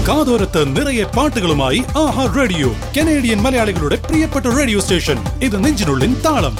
കാതോരത്ത് നിറയെ പാട്ടുകളുമായി ആഹാ radio Canadian മലയാളികളുടെ പ്രിയപ്പെട്ട റേഡിയോ സ്റ്റേഷൻ ഇത് നെഞ്ചിനുള്ളിൻ താളം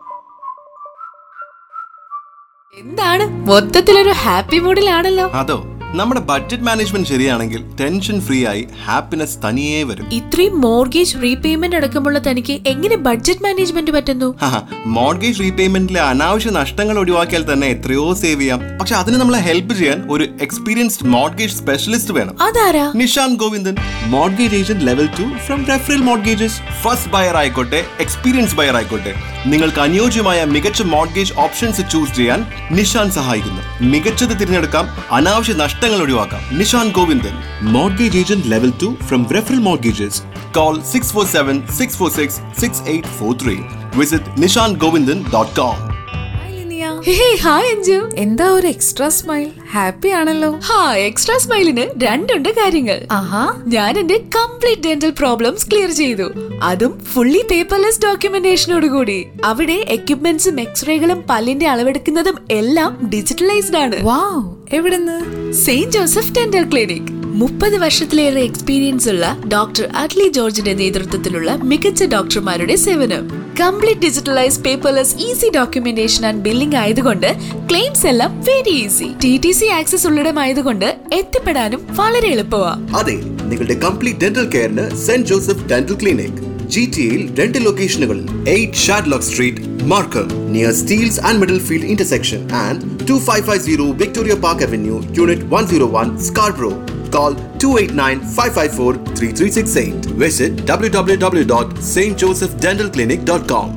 എന്താണ് മൊത്തത്തിലൊരു ഹാപ്പി മൂഡിലാണല്ലോ അതോ നമ്മുടെ ബഡ്ജറ്റ് മാനേജ്മെന്റ് ശരിയാണെങ്കിൽ ടെൻഷൻ ഫ്രീ ആയി ഹാപ്പിനെസ് തനിയേ വരും ഇത്രയും മോർഗേജ് റീപേയ്മെന്റ് അടക്കമുള്ള തനിക്ക് എങ്ങനെ ബഡ്ജറ്റ് മാനേജ്മെന്റ് പറ്റുന്നു മോർഗേജ് റീപേയ്മെന്റിലെ അനാവശ്യ നഷ്ടങ്ങൾ ഒഴിവാക്കിയാൽ തന്നെ എത്രയോ സേവ് ചെയ്യാം പക്ഷെ അതിന് നമ്മളെ ഹെൽപ്പ് ചെയ്യാൻ ഒരു എക്സ്പീരിയൻസ്ഡ് മോർഗേജ് സ്പെഷ്യലിസ്റ്റ് വേണം അതാരാ Nishanth Govindan mortgage agent level two from referral mortgages first buyer ആയിക്കോട്ടെ എക്സ്പീരിയൻസ് ബയർ ആയിക്കോട്ടെ നിങ്ങൾക്ക് അനുയോജ്യമായ മികച്ച മോർഗേജ് ഓപ്ഷൻസ് ചൂസ് ചെയ്യാൻ നിഷാന്ത് സഹായിക്കുന്നു മികച്ചത് തിരഞ്ഞെടുക്കാം അനാവശ്യ നഷ്ടങ്ങൾ ഒഴിവാക്കാം Nishanth Govindan mortgage agent level two from referral mortgages call six four seven six four six six eight four three visit Nishanth Govindan dot com hi Anju എന്താ ഒരു എക്സ്ട്രാ സ്മൈൽ ഹാപ്പി ആണല്ലോ ഹാ എക്സ്ട്രാ സ്മൈലിന് രണ്ടുണ്ട് കാര്യങ്ങൾ ആഹാ ഞാൻ എന്റെ കംപ്ലീറ്റ് ഡെന്റൽ പ്രോബ്ലംസ് ക്ലിയർ ചെയ്തു അതും ഫുള്ളി പേപ്പർലെസ് ഡോക്യുമെന്റേഷനോട് കൂടി അവിടെ എക്യുപ്മെന്റ്സും എക്സ്റേകളും പല്ലിന്റെ അളവെടുക്കുന്നതും എല്ലാം ഡിജിറ്റലൈസ്ഡ് ആണ് വാവ് എവിടുന്ന് സെയിന്റ് ജോസഫ് ഡെന്റൽ ക്ലിനിക് മുപ്പത് വർഷത്തിലേറെ എക്സ്പീരിയൻസ് ഉള്ള ഡോക്ടർ അഡ്ലി ജോർജിന്റെ നേതൃത്വത്തിലുള്ള മികച്ച ഡോക്ടർമാരുടെ സേവനം complete digitalise paperless easy documentation and billing ആയതുകൊണ്ട് ക്ലെയിംസ് എല്ലാം very easy T T C access ഉള്ളിടമായതുകൊണ്ട് എത്തിപ്പെടാനും വളരെ എളുപ്പമാ അതെ നിങ്ങളുടെ കംപ്ലീറ്റ് ഡെന്റൽ കെയറിന് saint Joseph dental clinic G T എയിൽ രണ്ട് ലൊക്കേഷനുകളിൽ eight Shadlock street Markham near Steeles and Middlefield intersection and two five five zero Victoria Park Avenue unit one zero one Scarborough Call 289-554-3368. Visit www.stjosephdentalclinic.com.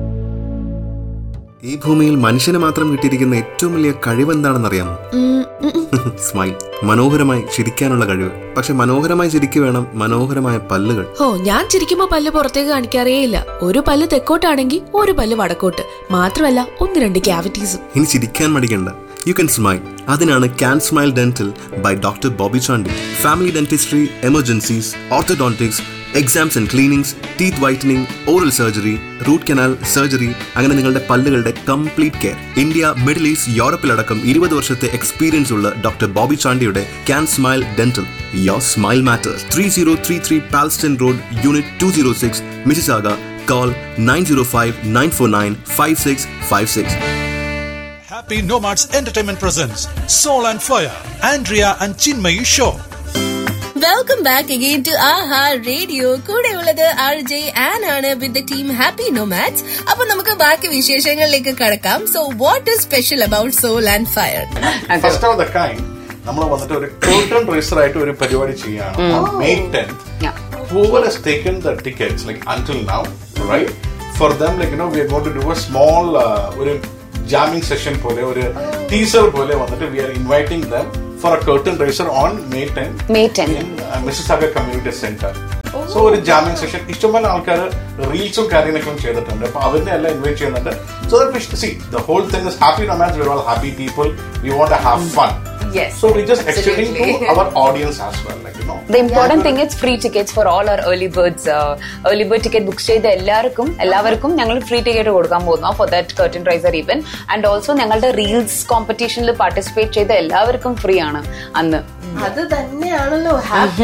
ഈ ഭൂമിയിൽ മനുഷ്യന് മാത്രം കിട്ടിയിരിക്കുന്ന ഏറ്റവും വലിയ കഴിവ് എന്താണെന്നറിയാമോ സ്മൈൽ മനോഹരമായി ചിരിക്കാനുള്ള കഴിവ് പക്ഷെ മനോഹരമായി ചിരിക്കു വേണം മനോഹരമായ പല്ലുകൾ ഓ ഞാൻ ചിരിക്കുമ്പോ പല്ല് പുറത്തേക്ക് കാണിക്കാറേയില്ല ഒരു പല്ല് തെക്കോട്ടാണെങ്കിൽ ഒരു പല്ല് വടക്കോട്ട് മാത്രമല്ല ഒന്ന് രണ്ട് ക്യാവിറ്റീസും ഇനി ചിരിക്കാൻ മടിക്കണ്ട യു കൻ സ്മൈൽ അതിനാണ് can smile dental by doctor Bobby Chandy family dentistry emergencies orthodontics exams and cleanings teeth whitening oral surgery root canal surgery അങ്ങനെ നിങ്ങളുടെ പല്ലുകളുടെ complete care India middle east യൂറപ്പിലടക്കം ഇരുപത് വർഷത്തെ എക്സ്പീരിയൻസ് ഉള്ള ഡോക്ടർ ബോബി ചാണ്ടിയുടെ can smile dental your smile matters three zero three three Palstan road unit two zero six Mississauga call nine zero five nine four nine five six five six Happy Nomads Entertainment presents Soul and Fire, Andrea and Chinmayi Show. Welcome back again to Aaha radio കൂടെ ഉള്ളത് R J Ann ആണ് with the team happy nomads അപ്പൊ നമുക്ക് ബാക്കി വിശേഷങ്ങളിലേക്ക് കടക്കാം so what is special about soul and fire first of the kind നമ്മൾ വന്നിട്ട് ഒരു കേർട്ടൺ റേസർ ആയിട്ട് ഒരു പരിപാടി ചെയ്യാണ് May tenth whoever has taken the tickets like until now right for them like you know we are going to do a small uh, ഒരു jamming session പോലെ ഒരു ടീസർ പോലെ വന്നിട്ട് we are inviting them for a curtain raiser on May 10 May 10. in uh, Mississauga Community Center so ഒരു jamming session ഇഷ്ടംപോലെ ആൾക്കാർ റീൽസും കാര്യങ്ങളൊക്കെ ചെയ്തിട്ടുണ്ട് അപ്പൊ അവരിനെ എല്ലാം ഇൻവൈറ്റ് ചെയ്യുന്നുണ്ട് so that see the whole thing is happy romance we all happy people we want to have fun Yes. So we just extending to our audience as well, like you know. The important thing is free tickets for all our early birds. Uh, early bird ticket book ചെയ്ത എല്ലാവർക്കും എല്ലാവർക്കും ഞങ്ങൾ free ticket കൊടുക്കാൻ പോകുന്നു for that curtain raiser event and also ഞങ്ങളുടെ reels കോമ്പറ്റീഷനിൽ participate ചെയ്ത എല്ലാവർക്കും ഫ്രീ ആണ് അന്ന് അത് തന്നെയാണല്ലോ happy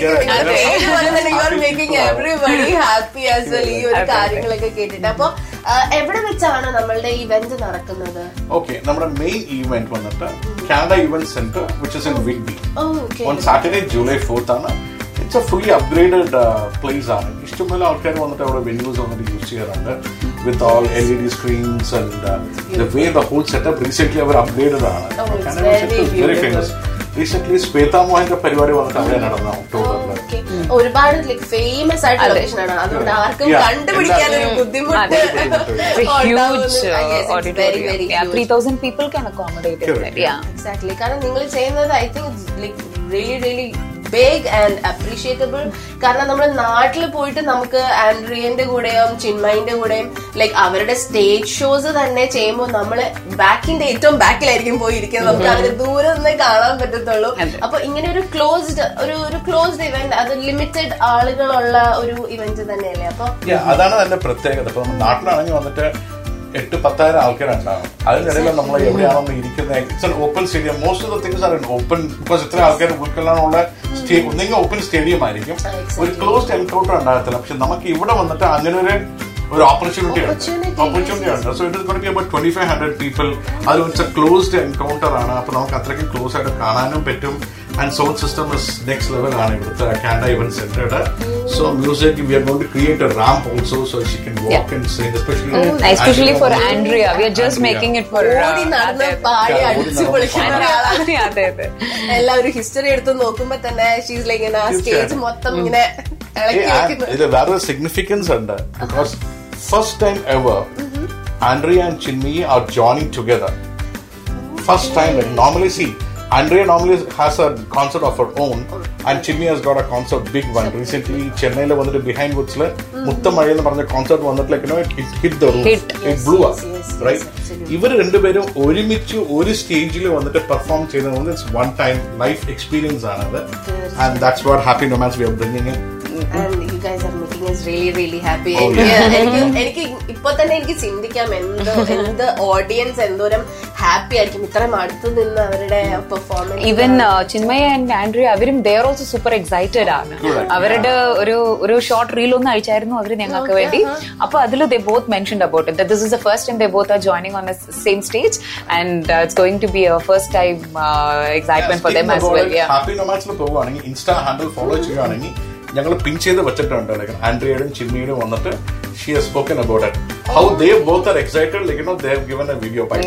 making everybody happy as well ഈ ഒരു കാര്യങ്ങളൊക്കെ കേട്ടിട്ട് അപ്പൊ ആ, എവിടെ വെച്ചാണ് നമ്മളുടെ ഇവന്റ് നടക്കുന്നത് Okay, നമ്മുടെ മെയിൻ ഈവന്റ് വന്നിട്ട് Canada event centre which is in Wigby okay on Saturday July fourth ആണ് it's a fully upgraded place ആണ് ഇഷ്ടംപോലെ ആൾക്കാർ വന്നിട്ട് അവിടെ വെന്യൂസ് വന്നിട്ട് യൂസ് ചെയ്യാറുണ്ട് with all L E D screens and the way the whole setup recent അവർ upgraded ആണ് Oh, it's Canada very very beautiful. Famous recent Shweta മോഹന്റെ പരിപാടി വന്നിട്ട് അവിടെ നടന്ന ഒക്ടോബറിൽ ഓക്കെ ഒരുപാട് ലൈക് ഫേമസ് ആയിട്ടുള്ള അതെ. ലൊക്കേഷൻ ആണ് അതുകൊണ്ട് ആർക്കും Yeah. കണ്ടുപിടിക്കാൻ ഒരു എല്ലാ- ബുദ്ധിമുട്ട് അതെ, It's a huge uh, very very auditorium. Yeah, 3000 people can accommodate it. Correct. Yeah. Exactly കാരണം നിങ്ങൾ ചെയ്യുന്നത് I think like really really big and appreciable കാരണം നമ്മുടെ നാട്ടിൽ പോയിട്ട് നമുക്ക് ആൻഡ്രിയന്റെ കൂടെയും ചിന്മയിന്റെ കൂടെയും ലൈക്ക് അവരുടെ സ്റ്റേജ് ഷോസ് തന്നെ ചെയ്യുമ്പോൾ നമ്മള് ബാക്കിന്റെ ഏറ്റവും ബാക്കിലായിരിക്കും പോയിരിക്കുന്നത് നമുക്ക് അവര് ദൂരെ നിന്ന് കാണാൻ പറ്റത്തുള്ളൂ അതെ. അപ്പൊ ഇങ്ങനെ ഒരു ക്ലോസ്ഡ് ഒരു ഒരു ക്ലോസ്ഡ് ഇവന്റ് അത് ലിമിറ്റഡ് ആളുകളുള്ള ഒരു ഇവന്റ് തന്നെയല്ലേ അപ്പൊ Yeah, അതാണ് അതിന്റെ പ്രത്യേകത ഇപ്പൊ നമ്മുടെ നാട്ടിലാണെങ്കിൽ വന്നിട്ട് എട്ട് പത്തായിരം ആൾക്കാരുണ്ടാവും അതിനിടയിൽ നമ്മൾ എവിടെയാണോ ഇരിക്കുന്നത് it's an open stadium most of the things are open because ഇത്ര ആൾക്കാർ ഉൾക്കൊള്ളാനുള്ള സ്റ്റേ- ഒന്നെങ്കിൽ ഓപ്പൺ സ്റ്റേഡിയം ആയിരിക്കും ഒരു ക്ലോസ്ഡ് എൻകൗണ്ടർ ഉണ്ടാകത്തില്ല പക്ഷെ നമുക്ക് ഇവിടെ വന്നിട്ട് അങ്ങനെ ഒരു ഒരു ഓപ്പർച്യൂണിറ്റി ഉണ്ട് Opportunity, ഓപ്പർച്യൂണിറ്റി ഉണ്ട് so it is gonna be about twenty five hundred people അത് വെച്ചാൽ ക്ലോസ്ഡ് എൻകൗണ്ടർ ആണ് അപ്പൊ നമുക്ക് അത്രയ്ക്കും ക്ലോസ് ആയിട്ട് കാണാനും പറ്റും and sound system is next level ആണ് ഇവിടുത്തെ കാൻഡ ഇവന്റ് സെന്ററുടെ so music we are gone to create a ramp also so she can walk and sing especially for Andrea we are just making it for ഓടി നടന്ന് പാടി Yeah, ഓടി അടിച്ചു നടന്ന് പൊളിക്കുന്ന ഒരാളാണ് അതെ അതെ എല്ലാവരും ഹിസ്റ്ററി എടുത്ത് നോക്കുമ്പോ തന്നെ ഷീസ് ലൈക്ക് ഇങ്ങനെ സ്റ്റേജ് തീർച്ചയായും. മൊത്തം ഇങ്ങനെ ഇളക്കി വെക്കുന്നത് ഇത് വേറെ സിഗ്നിഫിക്കൻസ് ഉണ്ട് because first time ever Andrea and Chinmayi are joining together first time normally see Andrea normally has a concert of her own and Chinmayi has got a concert big one recent ചെന്നൈയിൽ വന്നിട്ട് ബിഹൈൻഡ് വുഡ്സിൽ മുത്തമഴ എന്ന് പറഞ്ഞ കോൺസെർട്ട് വന്നിട്ട് hit the room Hit. It blew right ഇവർ രണ്ടുപേരും ഒരുമിച്ച് ഒരു സ്റ്റേജിൽ വന്നിട്ട് പെർഫോം ചെയ്യുന്നത് it's one time life experience ആണത് and that's what Happy നൊമാൻസ് V are bringing and you guys are making us really really happy Oh, എനിക്ക് yeah. എനിക്ക് എനിക്ക് ഇപ്പൊ തന്നെ എനിക്ക് ചിന്തിക്കാം എന്ത് എന്ത് ഓഡിയൻസ് എന്തോരം ഹാപ്പി ആയിരിക്കും ഇത്രയും അടുത്ത് നിന്ന് അവരുടെ performance even Chinmayi and Andrea അവരും ദർ ഓൾസോ സൂപ്പർ എക്സൈറ്റഡ് ആണ് അവരുടെ ഒരു ഒരു ഷോർട്ട് റീൽ ഒന്ന് അയച്ചായിരുന്നു അവർ ഞങ്ങൾക്ക് വേണ്ടി അപ്പൊ അതിൽ they both mention about it this is the first time they both are joining on same stage and it's going to be first time excitement for them as well Happy നൊമാൻസിൽ പോവുകയാണെങ്കിൽ Insta handle follow ചെയ്യുകയാണെങ്കിൽ ഞങ്ങൾ പിൻ ചെയ്ത് വെച്ചിട്ടുണ്ട് like ആൻഡ്രിയയുടെ ചിമ്മിയുടെ വന്നിട്ട് she has spoken about it how they both are excited like no they have given a video by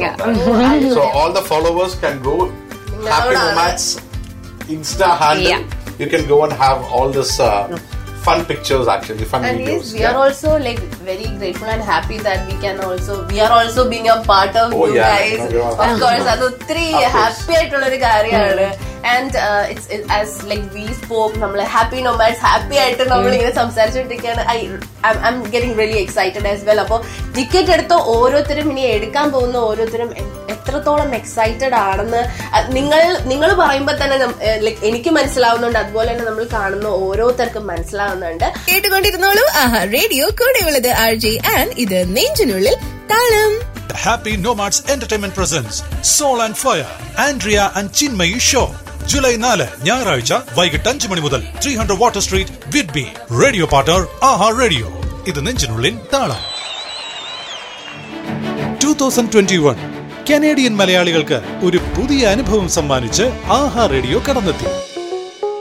so all the followers can go Happy Nomads Insta handle Yeah. You can go and have all this fun pictures actually fun And videos yes, we are also like very grateful and happy that we can also we are also being a part of Oh, you yeah. guys. No, we are- Of course, അത് ഒത്തിരി Of course. Happy ആയിട്ടുള്ള ഒരു കാര്യമാണ് and it's as like we spoke നമ്മൾ Happy Nomads happy ആയിട്ട് നമ്മൾ ഇങ്ങനെ സംസാരിച്ചുകൊണ്ടിരിക്കുകയാണ് I I'm getting really excited as well അപ്പോൾ ടിക്കറ്റ് എടുത്ത ഓരോരുത്തരും ഇനി എടുക്കാൻ പോകുന്ന ഓരോരുത്തരും എ- എത്രത്തോളം എക്സൈറ്റഡ് ആണെന്ന് അഹ് നിങ്ങൾ നിങ്ങൾ പറയുമ്പോൾ തന്നെ ലൈക്ക് എനിക്ക് മനസ്സിലാവുന്നുണ്ട് അതുപോലെ തന്നെ നമ്മൾ കാണുന്ന ഓരോരുത്തർക്കും മനസ്സിലാവുന്നുണ്ട് കേട്ടുകൊണ്ടിരുന്നോളൂ ആഹാ റേഡിയോ കൂടെയുള്ളത് ആർ ജെ ആൻഡ് ഇത് നെഞ്ചിനുള്ളിൽ താളം Happy Nomads Entertainment presents Soul and Fire, Andrea and Chinmayi Show. July നാല് ഞായറാഴ്ച വൈകിട്ട് അഞ്ച് മണി മുതൽ ത്രീ ഹൺഡ്രഡ് വാട്ടർ സ്ട്രീറ്റ് വിഡ്ബി റേഡിയോ പാർട്ണർ ആഹാ റേഡിയോ ഇത് നെഞ്ചിനുള്ളിൽ താളം two thousand twenty one Canadian മലയാളികൾക്ക് ഒരു പുതിയ അനുഭവം സമ്മാനിച്ച് ആഹാ റേഡിയോ കടന്നെത്തി